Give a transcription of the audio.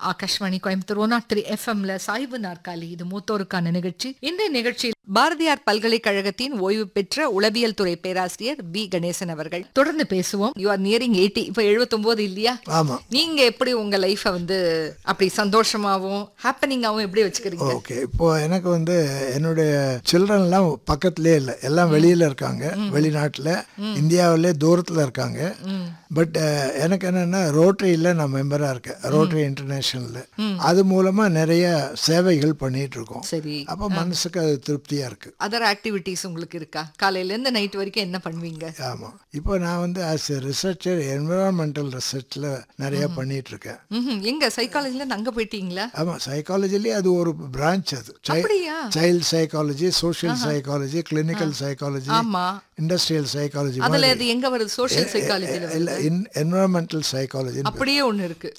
Akashvani Coimbatore one not three எஃப்எம்ல சாய்வு நாற்காலி இது மூத்தோருக்கான நிகழ்ச்சி இந்த நிகழ்ச்சியில் பாரதியார் பல்கலைக்கழகத்தின் ஓய்வு பெற்ற உளவியல் துறை பேராசிரியர் பி கணேசன் அவர்கள் தொடர்ந்து பேசுவோம் யூ ஆர் நியரிங் எயிட்டி இப்போ எழுபத்தொன்பது இல்லையா ஆமாம் நீங்க எப்படி உங்க லைஃபை வந்து அப்படி சந்தோஷமாவும் ஹாப்பனிங்காவும் எப்படி வச்சுக்கிறீங்க ஓகே இப்போ எனக்கு வந்து என்னுடைய சில்ட்ரன்லாம் பக்கத்துலேயே இல்லை எல்லாம் வெளியில் இருக்காங்க வெளிநாட்டில் இந்தியாவிலே தூரத்தில் இருக்காங்க பட் எனக்கு என்னென்னா ரோட்டரியில் நான் மெம்பராக இருக்கேன் ரோட்டரி இன்டர்நேஷ்னலில் அது மூலமாக நிறைய சேவைகள் பண்ணிட்டு இருக்கோம் சரி அப்போ மனசுக்கு அது திருப்தியாக இருக்குது அதர் ஆக்டிவிட்டீஸ் உங்களுக்கு இருக்கா காலையில இருந்து நைட் வரைக்கும் என்ன பண்ணுவீங்க ஆமாம் இப்போ நான் வந்து ஆஸ் எ ரிசர்ச்சர் என்விரான்மெண்டல் ரிசர்ச்சில் நிறைய பண்ணிட்டு இருக்கேன் ம்ஹும். எங்க சைக்காலஜில இருந்து அங்க போயிட்டீங்களா ஆமாம் சைக்காலஜிலேயே அது ஒரு பிரான்ச் அது அப்படியா child psychology social psychology clinical psychology ஆமா இண்டஸ்ட்ரியல் சைக்காலஜி அதுல அது எங்க வருது சோஷியல் சைக்காலஜில இல்லை என்விரான்மெண்டல் சைக்காலஜி அப்படியே ஒண்ணு இருக்கு